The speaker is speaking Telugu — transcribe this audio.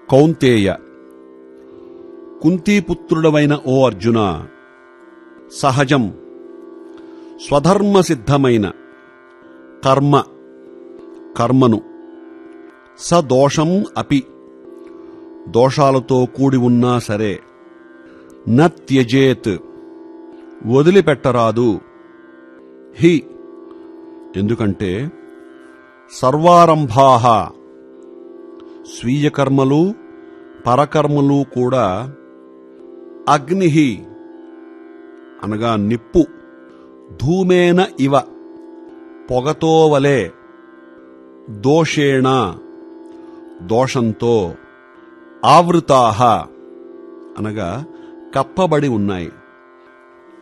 కౌంతేయ కుంతీపుత్రుడవైన ఓ అర్జున సహజం స్వధర్మసిద్ధమైన కర్మ కర్మను సదోషం అపి దోషాలతో కూడి ఉన్నా సరే నత్యజేత్ వదిలిపెట్టరాదు హి ఎందుకంటే సర్వారంభాహ స్వీయ కర్మలు పరకర్మలు కూడా అగ్ని అనగా నిప్పు ధూమేన ఇవ పొగతో వలె దోషేణ దోషంతో ఆవృతాహ అనగా కప్పబడి ఉన్నాయి